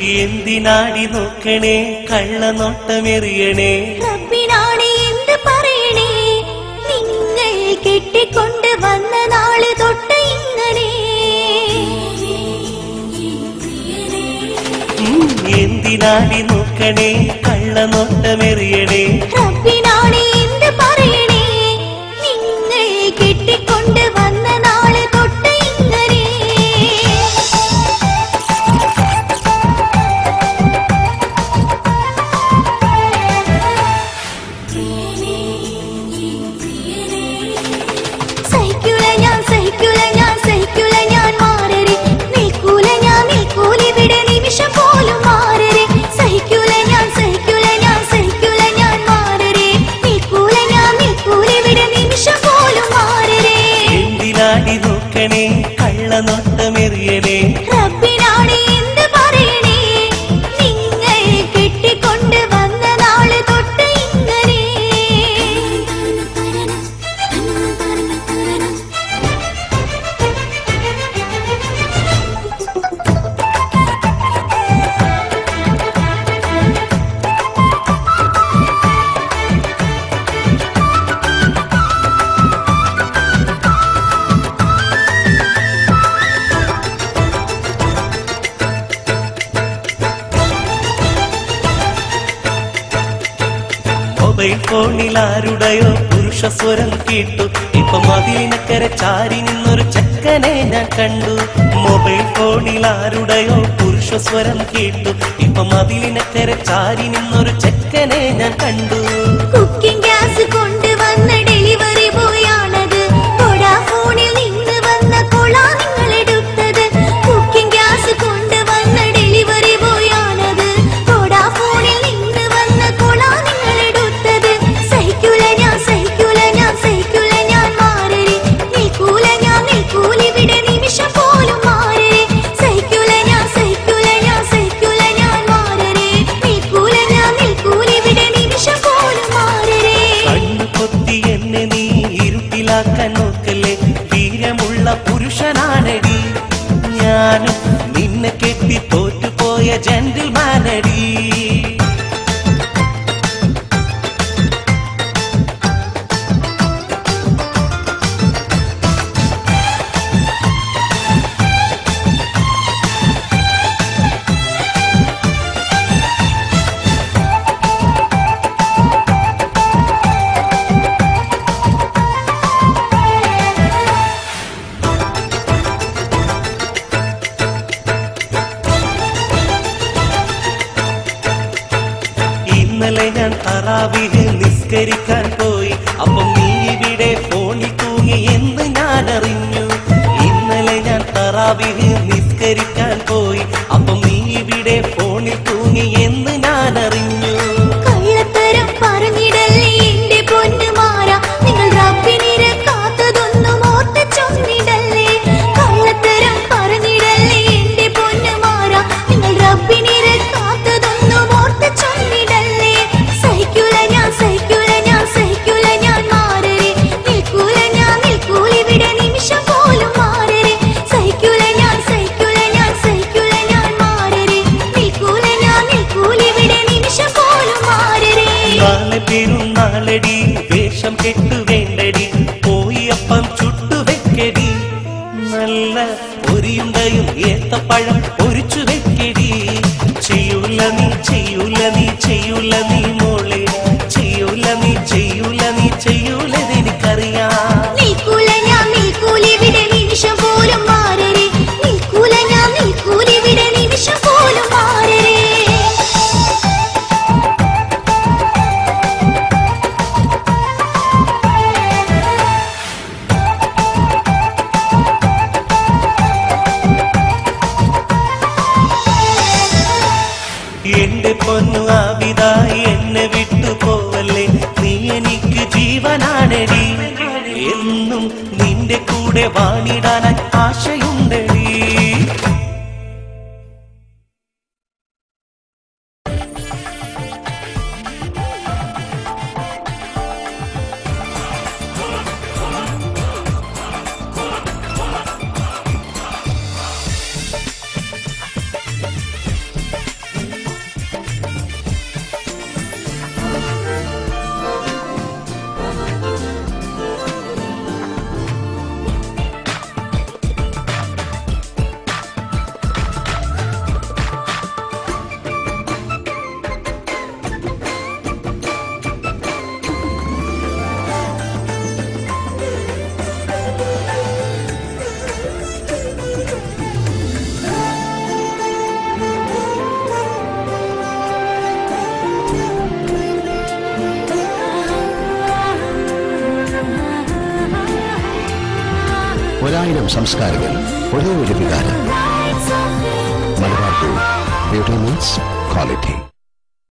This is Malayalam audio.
എന്തിനാടി നോക്കണേ കള്ളനോട്ടമെറിയണേ റബ്ബിനാണ് എന്ത് പറയണേ നിങ്ങൾ കെട്ടിക്കൊണ്ട് വന്ന നാള് തൊട്ട് ഇങ്ങനെ ഉം, എന്തിനാടി നോക്കണേ കള്ളനോട്ടമെറിയണേ റബ്ബിനാണ് എന്ത് പറയണേ നിങ്ങൾ കെട്ടിക്കൊണ്ട് വന്ന നാള് തൊട്ട് ഇങ്ങനെ സഹിക്കൂല ഞാൻ സഹിക്കൂല ഞാൻ സഹിക്കൂല ഞാൻ മാറരെ നിൽക്കൂല ഞാൻ നിൽക്കൂലിവിടെ നിമിഷം പോലും മാറരെ സഹിക്കൂല ഞാൻ സഹിക്കൂല ഞാൻ സഹിക്കൂല ഞാൻ മാറരെ നിൽക്കൂല ഞാൻ നിൽക്കൂലിവിടെ നിമിഷം പോലും മാറരെ എന്തിനാടി നോക്കണേ കള്ളനോട്ടമെറിയണേ റബ്ബിനാണ് എന്ത് പറയണേ നിങ്ങൾ കെട്ടിക്കൊണ്ട് വന്ന നാള് തൊട്ട് ഇങ്ങനെ മൊബൈൽ ഫോണിൽ ആരുടെയോ പുരുഷ സ്വരം കേട്ടു ഇപ്പൊ മതിലിനക്കര ചാരി നിന്നൊരു ചക്കനെ ഞാൻ കണ്ടു മൊബൈൽ ഫോണിൽ ആരുടെയോ പുരുഷ സ്വരം കേട്ടു ഇപ്പൊ മതിലിനക്കര ചാരി നിന്നൊരു ചക്കനെ ഞാൻ കണ്ടു കുക്കിംഗ് ഗ്യാസ് കൊണ്ടുവന്ന ഡെലിവറി ബോയാണത് വോഡാഫോണിൽ നിന്ന് വന്ന കൊള നിങ്ങൾ എടുത്തത് കുക്കിംഗ് ഗ്യാസ് കൊണ്ടുവന്ന ഡെലിവറി ബോയാണത് വോഡാഫോണിൽ നിന്ന് വന്ന കൊള നിങ്ങൾ എടുത്തത് സഹിക്കൂല ഞാൻ സഹിക്കൂല ഞാൻ സഹിക്കൂല ഞാൻ മാറരെ നിൽക്കൂല ഞാൻ നിൽക്കൂലിവിടെ നിമിഷം പോലും മാറരെ സഹിക്കൂല ഞാൻ സഹിക്കൂല ഞാൻ സഹിക്കൂല ഞാൻ മാറരെ നിൽക്കൂല ഞാൻ നിൽക്കൂലിവിടെ നിമിഷം പോലും മാറരെ കണ്ണു കൊത്തി എന്നെ നീ ഇരുട്ടിലാക്കാൻ നോക്കല്ലേ വീരമുള്ള പുരുഷനാണടി ഞാനും നിന്നെ കെട്ടി തോറ്റുപോയ ജെന്റിൽമാനടി ഇന്നലെ ഞാൻ തറാവിഹ് നിസ്കരിക്കാൻ പോയി അപ്പം നീ ഇവിടെ ഫോണിൽ തൂങ്ങി എന്ന് ഞാൻ അറിഞ്ഞു ഇന്നലെ ഞാൻ തറാവിഹ് നിസ്കരിക്കാൻ പോയി അപ്പം നീ ഇവിടെ ഫോണിൽ തൂങ്ങി എന്ന് ഞാൻ അറിഞ്ഞു കള്ളത്തരം പറഞ്ഞിടല്ലേ എന്റെ പൊന്നുമാര നിങ്ങൾ റബ്ബിനിരെ കാത്തതൊന്നും ഓർത്ത് ചൊന്നിടല്ലേ കള്ളത്തരം പറഞ്ഞിടല്ലേ എന്റെ പൊന്നുമാര നിങ്ങൾ റബ്ബിനിരെ കാത്തതൊന്നും ഓർത്ത് ചൊന്നിടല്ലേ സഹിക്കൂല ഞാൻ സഹിക്കൂല ഞാൻ സഹിക്കൂല ഞാൻ മാറരെ നിൽക്കൂല ഞാൻ നിൽക്കൂലിവിടെ നിമിഷം പോലും മാറരെ സഹിക്കൂല ഞാൻ സഹിക്കൂല ഞാൻ സഹിക്കൂല ഞാൻ മാറരെ നിൽക്കൂല ഞാൻ നിൽക്കൂലിവിടെ നിമിഷം പോലും മാറരെ നാളെ പെരുന്നാളടി വേഷം കെട്ടു വേണ്ടടി പോയി അപ്പം ചുട്ടു വെക്കടി നല്ല പൊരിയുണ്ടയും ഏത്തപ്പഴം പൊരിച്ചു വെക്കടി ചെയ്യൂല നീ ചെയ്യൂല നീ ചെയ്യൂല നീ മോളെ ചെയ്യൂല നീ ചെയ്യൂല നീ ചെയ്യൂലത് എനിക്കറിയാം നിൽക്കൂല ഞാൻ നിൽക്കൂലിവിടെ നിമിഷം പോലും മാറരെ നിൽക്കൂല ഞാൻ നിൽക്കൂലിവിടെ നിമിഷം പോലും മാറരെ എന്റെ പൊന്നു ആവിതായി എന്നെ വിട്ടു പോവല്ലേ നീ എനിക്ക് ജീവനാണടി എന്നും നിന്റെ കൂടെ വാണിടാനായി ആശയുണ്ടടി ഒരായിരം സംസ്കാരങ്ങൾ ഒരേ ഒരു വികാരം Malabar gold beauty means quality